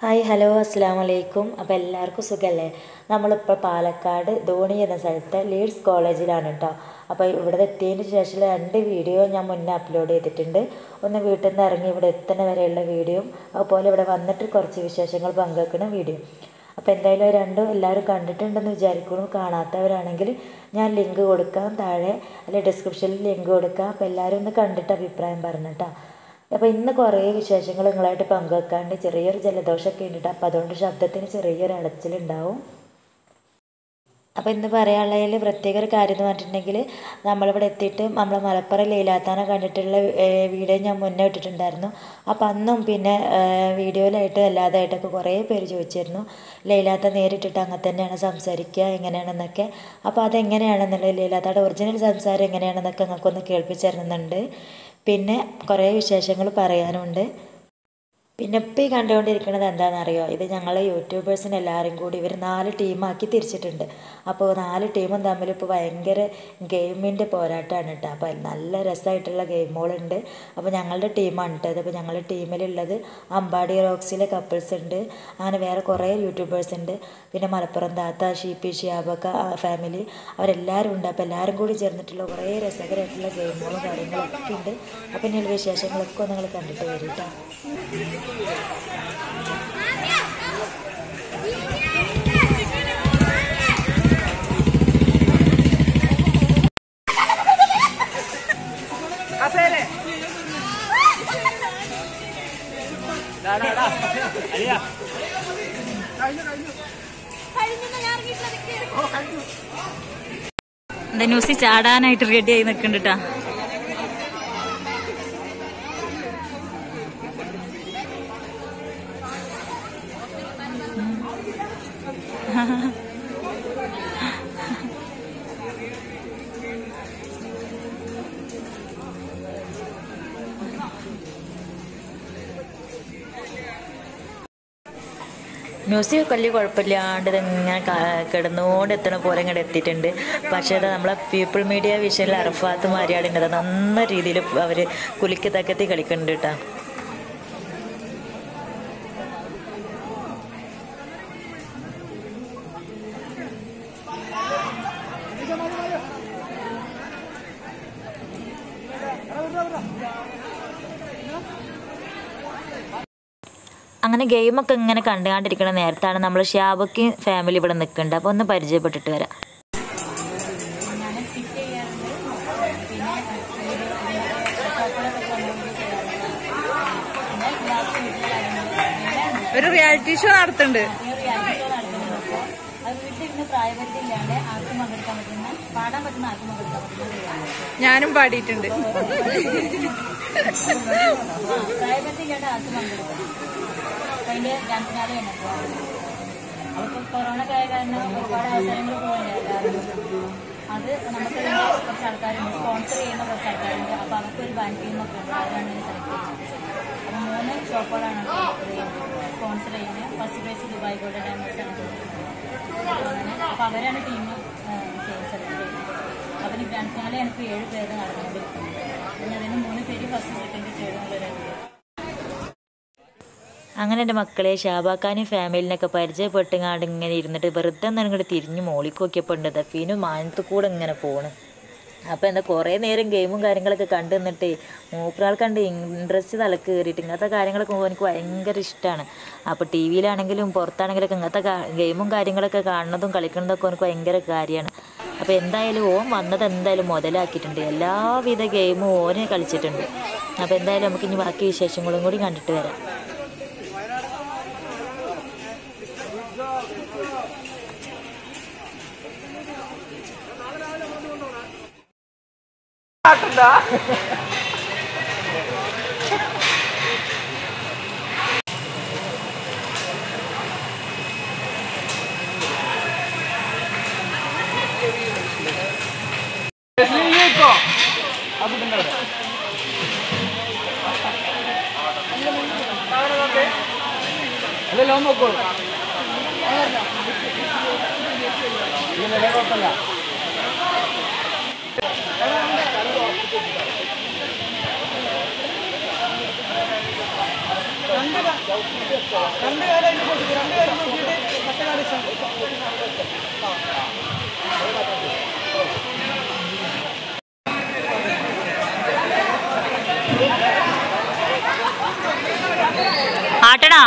Hi hello അസ്സാം വലൈക്കും അപ്പോൾ എല്ലാവർക്കും സുഖമല്ലേ നമ്മളിപ്പോൾ പാലക്കാട് ധോണി എന്ന സ്ഥലത്തെ ലീഡ്സ് കോളേജിലാണ് കേട്ടോ അപ്പോൾ ഇവിടെ എത്തിയതിന് ശേഷം രണ്ട് വീഡിയോ ഞാൻ മുന്നേ അപ്ലോഡ് ചെയ്തിട്ടുണ്ട് ഒന്ന് വീട്ടിൽ നിന്ന് ഇറങ്ങി ഇവിടെ എത്തുന്ന വരെയുള്ള വീഡിയോയും അതുപോലെ ഇവിടെ വന്നിട്ട് കുറച്ച് വിശേഷങ്ങൾ പങ്കുവെക്കുന്ന വീഡിയോ അപ്പോൾ എന്തായാലും അത് രണ്ടും എല്ലാവരും കണ്ടിട്ടുണ്ടെന്ന് വിചാരിക്കുന്നു കാണാത്തവരാണെങ്കിൽ ഞാൻ ലിങ്ക് കൊടുക്കാം താഴെ അല്ലെ ഡിസ്ക്രിപ്ഷനിൽ ലിങ്ക് കൊടുക്കാം അപ്പോൾ എല്ലാവരും ഒന്ന് കണ്ടിട്ട് അഭിപ്രായം പറഞ്ഞിട്ടാ അപ്പോൾ ഇന്ന് കുറേ വിശേഷങ്ങൾ നിങ്ങളായിട്ട് പങ്കുവെക്കാണ്ട് ചെറിയൊരു ജലദോഷമൊക്കെ ഉണ്ട് ട്ടോ. അപ്പോൾ അതുകൊണ്ട് ശബ്ദത്തിന് ചെറിയൊരു അടച്ചിലുണ്ടാവും അപ്പോൾ ഇന്ന് പറയാനുള്ളതിൽ പ്രത്യേക ഒരു കാര്യം എന്ന് പറഞ്ഞിട്ടുണ്ടെങ്കിൽ നമ്മളിവിടെ എത്തിയിട്ട് നമ്മൾ മലപ്പുറം ലീലാത്താനെ കണ്ടിട്ടുള്ള ഏഹ്, വീഡിയോ ഞാൻ മുന്നേ ഇട്ടിട്ടുണ്ടായിരുന്നു അപ്പോൾ അന്നും പിന്നെ ഏഹ്, വീഡിയോയിലായിട്ട് അല്ലാതായിട്ടൊക്കെ കുറേ പേര് ചോദിച്ചിരുന്നു ലീലാത്ത നേരിട്ടിട്ട് അങ്ങനെ തന്നെയാണ് സംസാരിക്കുക എങ്ങനെയാണെന്നൊക്കെ അപ്പോൾ അതെങ്ങനെയാണെന്നുള്ളത് ലീലാത്തയുടെ ഒറിജിനൽ സംസാരം എങ്ങനെയാണെന്നൊക്കെ നിങ്ങൾക്കൊന്ന് കേൾപ്പിച്ചിരുന്നുണ്ട് പിന്നെ കുറേ വിശേഷങ്ങൾ പറയാനുണ്ട് പിന്നെ ഇപ്പം ഈ കണ്ടുകൊണ്ടിരിക്കുന്നത് എന്താണെന്നറിയോ ഇത് ഞങ്ങൾ യൂട്യൂബേഴ്സിന് എല്ലാവരും കൂടി ഇവർ നാല് ടീമാക്കി തിരിച്ചിട്ടുണ്ട് അപ്പോൾ നാല് ടീമും തമ്മിൽ ഇപ്പോൾ ഭയങ്കര ഗെയിമിൻ്റെ പോരാട്ടമാണ് കേട്ടോ അപ്പോൾ നല്ല രസമായിട്ടുള്ള ഗെയിമുകളുണ്ട് അപ്പോൾ ഞങ്ങളുടെ ടീമാണ് കേട്ടോ അപ്പോൾ ഞങ്ങളുടെ ടീമിലുള്ളത് അമ്പാടി റോക്സിലെ കപ്പിൾസ് ഉണ്ട് അങ്ങനെ വേറെ കുറേ യൂട്യൂബേഴ്സ് ഉണ്ട് പിന്നെ മലപ്പുറം താത്ത ഷീപ്പി ഷിയാബക്ക ഫാമിലി അവരെല്ലാവരും ഉണ്ട് അപ്പോൾ എല്ലാവരും കൂടി ചേർന്നിട്ടുള്ള കുറേ രസകരമായിട്ടുള്ള ഗെയിമുകളും കാര്യങ്ങളൊക്കെ ഉണ്ട് അപ്പോൾ ഇനിയുള്ള വിശേഷങ്ങളൊക്കെ നിങ്ങൾ കണ്ടിട്ട് വരും കേട്ടോ Hacer. Da, da, da. Alia. ധനൂസി ചാടാനായിട്ട് റെഡി ആയി നിൽക്കുന്നുണ്ട് മ്യൂസിക് വലിയ കുഴപ്പമില്ലാണ്ട് ഇതിങ്ങനെ ക- കിടന്നുകൊണ്ട് എത്തണ പോലെ ഇങ്ങോട്ട് എത്തിയിട്ടുണ്ട് പക്ഷേ അത് നമ്മളെ പീപ്പിൾ മീഡിയ വിഷനിൽ അറഫാത്ത് മാരിയാടുണ്ട് അത് നന്ന രീതിയിൽ അവർ കുലുക്കി തക്കത്തി കളിക്കുന്നുണ്ട് കേട്ടോ അങ്ങനെ ഗെയിമൊക്കെ ഇങ്ങനെ കണ്ടുകൊണ്ടിരിക്കുന്ന നേരത്താണ് നമ്മൾ ഷാബക്ക് ഫാമിലി ഇവിടെ നിൽക്കുന്നുണ്ട് അപ്പോൾ ഒന്ന് പരിചയപ്പെട്ടിട്ട് വരാം ഒരു റിയാലിറ്റി ഷോ നടത്തുന്നുണ്ട് അത് വീട്ടിലിരുന്ന് പ്രായപരിധിയില്ലാണ്ട് ആർക്കും പങ്കെടുക്കാൻ പറ്റുന്ന പാടാൻ പറ്റുന്ന ആർക്കും പങ്കെടുക്കാൻ പറ്റുന്ന ഞാനും പാടിയിട്ടുണ്ട് പ്രായപരിധിയില്ലാണ്ട് ആർക്കും പങ്കെടുക്കാം അപ്പൊ അതിന്റെ ഗ്രാൻഡ് ഫിനാലെ ആണ് അപ്പൊ കൊറോണ ഒക്കെ ആയ കാരണം ഒരുപാട് അവസരങ്ങൾ പോകുന്നുണ്ടായിരുന്നു അത് നമുക്ക് ഇതിന്റെ കുറച്ച് ആൾക്കാരുണ്ട് സ്പോൺസർ ചെയ്യുന്ന കുറച്ച് ആൾക്കാരുണ്ട് അപ്പൊ അവർക്ക് ഒരു ബാങ്ക് ടീമൊക്കെ ഉണ്ട് അവരാണ് സെലക്ട് ചെയ്യുന്നത് അപ്പൊ മൂന്ന് ഷോപ്പുകളാണ് സ്പോൺസർ ചെയ്യുന്നത് first prize Dubai gold diamonds ആണ് അങ്ങനെ അപ്പൊ അവരാണ് ടീം സെലക്ട് ചെയ്യുന്നത് അപ്പൊ ഈ ഗ്രാൻഡ് ഫിനാലെ എനിക്ക് ഏഴ് പേര് നടന്നുകൊണ്ടിരിക്കുന്നത് പിന്നെ അതിന് മൂന്ന് പേര് ഫസ്റ്റ് സെക്കൻഡ് തേർഡ് എന്നുള്ളവരുണ്ട് അങ്ങനെ എൻ്റെ മക്കളെ ഷാബാക്കാനും ഫാമിലിനൊക്കെ പരിചയപ്പെട്ടുങ്ങാണ്ട് ഇങ്ങനെ ഇരുന്നിട്ട് വെറുതെ ഒന്ന് ഇങ്ങോട്ട് തിരിഞ്ഞ് മോളിക്ക് നോക്കിയപ്പോൾ ഉണ്ട് ദഫീനും മാനത്ത് കൂടെ ഇങ്ങനെ പോണ് അപ്പോൾ എന്താ കുറേ നേരം ഗെയിമും കാര്യങ്ങളൊക്കെ കണ്ടു നിന്നിട്ട് മൂപ്പറാൾ കണ്ട് ഇൻട്രസ്റ്റ് തലക്ക് കയറിയിട്ട് ഇങ്ങനത്തെ കാര്യങ്ങളൊക്കെ എനിക്ക് ഭയങ്കര ഇഷ്ടമാണ് അപ്പോൾ ടി വിയിലാണെങ്കിലും പുറത്താണെങ്കിലൊക്കെ ഇങ്ങനത്തെ കാ- ഗെയിമും കാര്യങ്ങളൊക്കെ കാണുന്നതും കളിക്കുന്നതൊക്കെ എനിക്ക് ഭയങ്കര കാര്യമാണ് അപ്പോൾ എന്തായാലും ഓൻ വന്നത് എന്തായാലും മുതലാക്കിയിട്ടുണ്ട് എല്ലാവിധ ഗെയിമും ഓനെ കളിച്ചിട്ടുണ്ട് അപ്പോൾ എന്തായാലും നമുക്ക് ഇനി ബാക്കി വിശേഷങ്ങളും കൂടി കണ്ടിട്ട് വരാം Listo. Aku dengar. അല്ലല്ലോ നോക്കൂ ഇങ്ങനെ കുഴപ്പമില്ല രണ്ട് കാലം നോക്കിയിട്ട് രണ്ട് കാലം നോക്കിയിട്ട് മറ്റേ കാലം ആട്ടടാ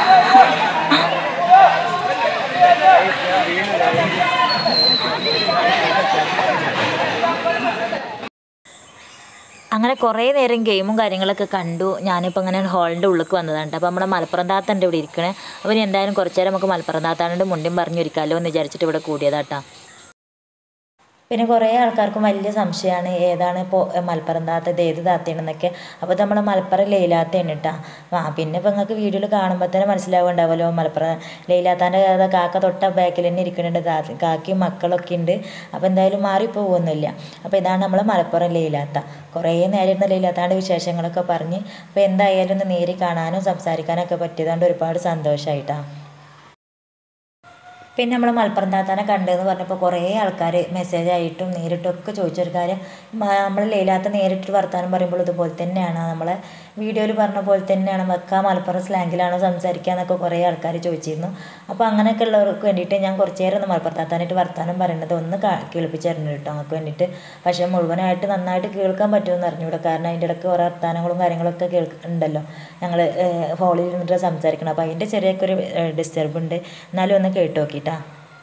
അങ്ങനെ കുറേ നേരം ഗെയിമും കാര്യങ്ങളൊക്കെ കണ്ടു ഞാനിപ്പോൾ അങ്ങനെ ഹോളിൻ്റെ ഉള്ളിലേക്ക് വന്നതാണ് ട്ടോ. അപ്പോൾ നമ്മുടെ മലപ്പുറം താത്തൻ്റെ ഇവിടെ ഇരിക്കണേ അപ്പോൾ ഇനി എന്തായാലും കുറച്ച് നേരം നമുക്ക് മലപ്പുറം താത്താനോട് മുണ്ടും പറഞ്ഞിരിക്കാമല്ലോ എന്ന് വിചാരിച്ചിട്ട് ഇവിടെ കൂടിയതാട്ടാ പിന്നെ കുറേ ആൾക്കാർക്കും വലിയ സംശയമാണ് ഏതാണ് ഇപ്പോൾ മലപ്പുറം താത്ത ഇത് ഏത് താത്തയാണെന്നൊക്കെ അപ്പോൾ നമ്മൾ മലപ്പുറം ലൈലാത്തയാണ് കേട്ടോ ആ പിന്നെ ഇപ്പോൾ നിങ്ങൾക്ക് വീഡിയോയിൽ കാണുമ്പോൾ തന്നെ മനസ്സിലാവുണ്ടാവുമല്ലോ മലപ്പുറം ലൈലാത്താൻ്റെ കഥ കാക്ക തൊട്ട ബാക്കിൽ തന്നെ ഇരിക്കുന്നുണ്ട് താത്ത കാക്കയും മക്കളൊക്കെ ഉണ്ട് അപ്പോൾ എന്തായാലും മാറിപ്പോകുന്നില്ല അപ്പോൾ ഇതാണ് നമ്മൾ മലപ്പുറം ലൈലാത്ത കുറേ നേരം ഇരുന്ന് ലൈലാത്താൻ്റെ വിശേഷങ്ങളൊക്കെ പറഞ്ഞ് അപ്പോൾ എന്തായാലും ഒന്ന് നേരി കാണാനും സംസാരിക്കാനൊക്കെ പറ്റിയതുകൊണ്ട് ഒരുപാട് സന്തോഷമായിട്ടാണ് പിന്നെ നമ്മൾ മലപ്പുറം താത്താനെ കണ്ടെന്ന് പറഞ്ഞപ്പോൾ കുറേ ആൾക്കാർ മെസ്സേജ് ആയിട്ടും നേരിട്ടും ഒക്കെ ചോദിച്ചൊരു കാര്യം നമ്മൾ ലൈലാത്ത നേരിട്ട് വർത്താനം പറയുമ്പോൾ ഇതുപോലെ തന്നെയാണ് നമ്മളെ വീഡിയോയിൽ പറഞ്ഞ പോലെ തന്നെയാണ് വെക്ക മലപ്പുറം സ്ലാങ്ങിലാണോ സംസാരിക്കുക എന്നൊക്കെ കുറേ ആൾക്കാർ ചോദിച്ചിരുന്നു അപ്പോൾ അങ്ങനെയൊക്കെ ഉള്ളവർക്ക് വേണ്ടിയിട്ട് ഞാൻ കുറച്ച് നേരം ഒന്ന് മലപ്പുറം താത്താനായിട്ട് വർത്താനം പറയുന്നത് ഒന്ന് കാ- കേൾപ്പിച്ച് തരുന്നു കേട്ടോ നമുക്ക് വേണ്ടിയിട്ട് പക്ഷേ മുഴുവനായിട്ട് നന്നായിട്ട് കേൾക്കാൻ പറ്റുമെന്ന് അറിഞ്ഞൂടെ കാരണം അതിൻ്റെ ഇടയ്ക്ക് കുറേ വർത്താനങ്ങളും കാര്യങ്ങളൊക്കെ കേൾക്കുന്നുണ്ടല്ലോ ഞങ്ങൾ ഹോളിൽ നിന്നിട്ട് സംസാരിക്കണം അപ്പോൾ അതിൻ്റെ ചെറിയൊക്കെ ഒരു ഡിസ്റ്റർബ് ഉണ്ട് എന്നാലും ഒന്ന് കേട്ട് നോക്കിയിട്ടാ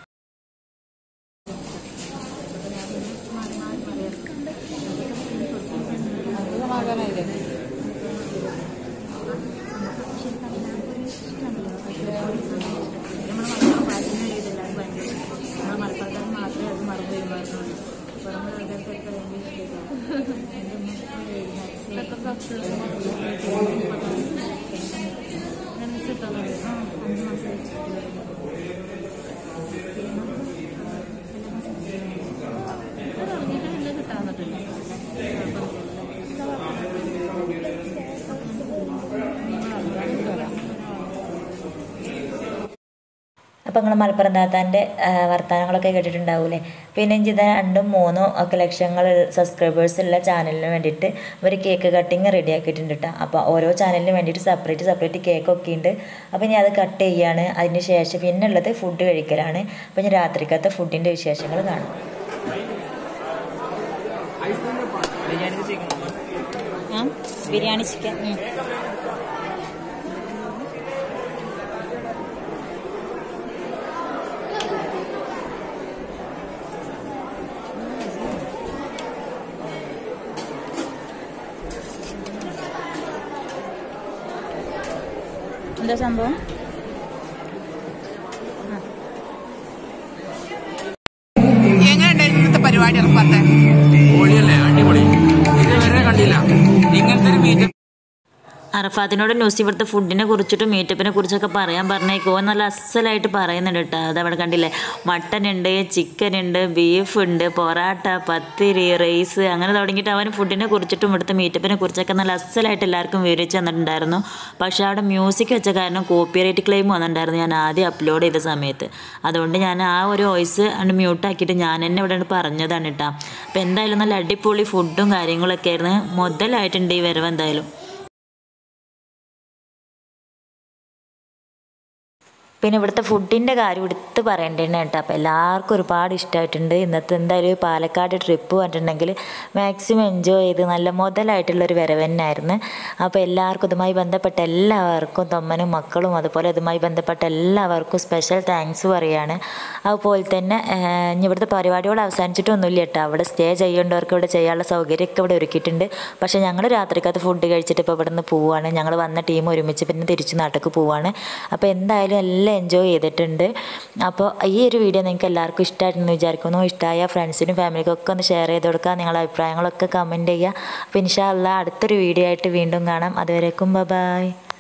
അപ്പോൾ നിങ്ങൾ മലപ്പുറം താത്താൻ്റെ വർത്തമാനങ്ങളൊക്കെ കേട്ടിട്ടുണ്ടാവൂലേ പിന്നെ ഇത് രണ്ടും മൂന്നും ഒക്കെ ലക്ഷങ്ങൾ സബ്സ്ക്രൈബേഴ്സ് ഉള്ള ചാനലിന് വേണ്ടിയിട്ട് ഒരു കേക്ക് കട്ടിങ് റെഡി ആക്കിയിട്ടുണ്ട് കേട്ടോ അപ്പോൾ ഓരോ ചാനലിന് വേണ്ടിയിട്ട് സെപ്പറേറ്റ് സെപ്പറേറ്റ് കേക്കൊക്കെ ഉണ്ട് അപ്പോൾ ഞാൻ അത് കട്ട് ചെയ്യാണ് അതിന് ശേഷം പിന്നെ ഉള്ളത് ഫുഡ് കഴിക്കലാണ് അപ്പോൾ ഞാൻ രാത്രിക്കത്തെ ഫുഡിൻ്റെ വിശേഷങ്ങൾ കാണാം ബിരിയാണി ചിക്കൻ എന്താ സംഭവം എങ്ങനെയുണ്ടായിരുന്നു ഇന്നത്തെ പരിപാടി അറഫാത്തെ പൊളിയല്ലേ അടിപൊളി ഇതുവരെ കണ്ടില്ല ഇങ്ങനത്തെ ഒരു മീറ്റ് അറഫാത്തിനോട് ന്യൂസ് ഇവിടുത്തെ ഫുഡിനെ കുറിച്ചിട്ടും മീറ്റപ്പിനെ കുറിച്ചൊക്കെ പറയാൻ പറഞ്ഞേക്കോ നല്ല അസലായിട്ട് പറയുന്നുണ്ട് കേട്ടോ അതവിടെ കണ്ടില്ലേ മട്ടൻ ഉണ്ട് ചിക്കൻ ഉണ്ട് ബീഫ് ഉണ്ട് പൊറാട്ട പത്തിരി റൈസ് അങ്ങനെ തുടങ്ങിയിട്ട് അവൻ ഫുഡിനെ കുറിച്ചിട്ടും ഇവിടുത്തെ മീറ്റപ്പിനെ കുറിച്ചൊക്കെ നല്ല അസലായിട്ട് എല്ലാവർക്കും വിവരിച്ച് തന്നിട്ടുണ്ടായിരുന്നു പക്ഷേ അവിടെ മ്യൂസിക് വെച്ച കാരണം കോപ്പിറൈറ്റ് ക്ലെയിം വന്നിട്ടുണ്ടായിരുന്നു ഞാൻ ആദ്യം അപ്ലോഡ് ചെയ്ത സമയത്ത് അതുകൊണ്ട് ഞാൻ ആ ഒരു വോയിസ് ആണ് മ്യൂട്ടാക്കിയിട്ട് ഞാൻ തന്നെ ഇവിടെ പറഞ്ഞതാണ് കേട്ടോ അപ്പോൾ എന്തായാലും നല്ല അടിപൊളി ഫുഡും കാര്യങ്ങളൊക്കെ ആയിരുന്നു മുതലായിട്ടുണ്ട് ഈ വരവ് എന്തായാലും പിന്നെ ഇവിടുത്തെ ഫുഡിൻ്റെ കാര്യം എടുത്ത് പറയേണ്ടതാണ് കേട്ടോ അപ്പോൾ എല്ലാവർക്കും ഒരുപാട് ഇഷ്ടമായിട്ടുണ്ട് ഇന്നത്തെ എന്തായാലും ഒരു പാലക്കാട് ട്രിപ്പ് പറഞ്ഞിട്ടുണ്ടെങ്കിൽ മാക്സിമം എൻജോയ് ചെയ്ത് നല്ല മുതലായിട്ടുള്ളൊരു വരവ് തന്നെയായിരുന്നു അപ്പോൾ എല്ലാവർക്കും ഇതുമായി ബന്ധപ്പെട്ട എല്ലാവർക്കും തൊമ്മനും മക്കളും അതുപോലെ ഇതുമായി ബന്ധപ്പെട്ട എല്ലാവർക്കും സ്പെഷ്യൽ താങ്ക്സ് പറയുകയാണ് അതുപോലെ തന്നെ ഏഹ്, ഇനി ഇവിടുത്തെ പരിപാടികൾ അവസാനിച്ചിട്ടൊന്നുമില്ല കേട്ടോ അവിടെ സ്റ്റേ ചെയ്യേണ്ടവർക്ക് ഇവിടെ ചെയ്യാനുള്ള സൗകര്യമൊക്കെ ഇവിടെ ഒരുക്കിയിട്ടുണ്ട് പക്ഷേ ഞങ്ങൾ രാത്രിക്കകത്ത് ഫുഡ് കഴിച്ചിട്ട് ഇപ്പോൾ ഇവിടെ നിന്ന് പോവുകയാണ് ഞങ്ങൾ വന്ന ടീം ഒരുമിച്ച് പിന്നെ തിരിച്ച് നാട്ടിലേക്ക് പോവുകയാണ് അപ്പോൾ എന്തായാലും എല്ലാം എൻജോയ് ചെയ്തിട്ടുണ്ട് അപ്പോൾ ഈ ഒരു വീഡിയോ നിങ്ങൾക്ക് എല്ലാവർക്കും ഇഷ്ടമായിട്ടെന്ന് വിചാരിക്കുന്നു ഇഷ്ടമായ ഫ്രണ്ട്സിനും ഫാമിലിക്കും ഒക്കെ ഒന്ന് ഷെയർ ചെയ്ത് കൊടുക്കുക നിങ്ങളുടെ അഭിപ്രായങ്ങളൊക്കെ കമൻറ്റ് ചെയ്യുക അപ്പോൾ ഇൻഷാ അല്ലാ അടുത്തൊരു വീഡിയോ ആയിട്ട് വീണ്ടും കാണാം അതുവരേക്കും ബൈ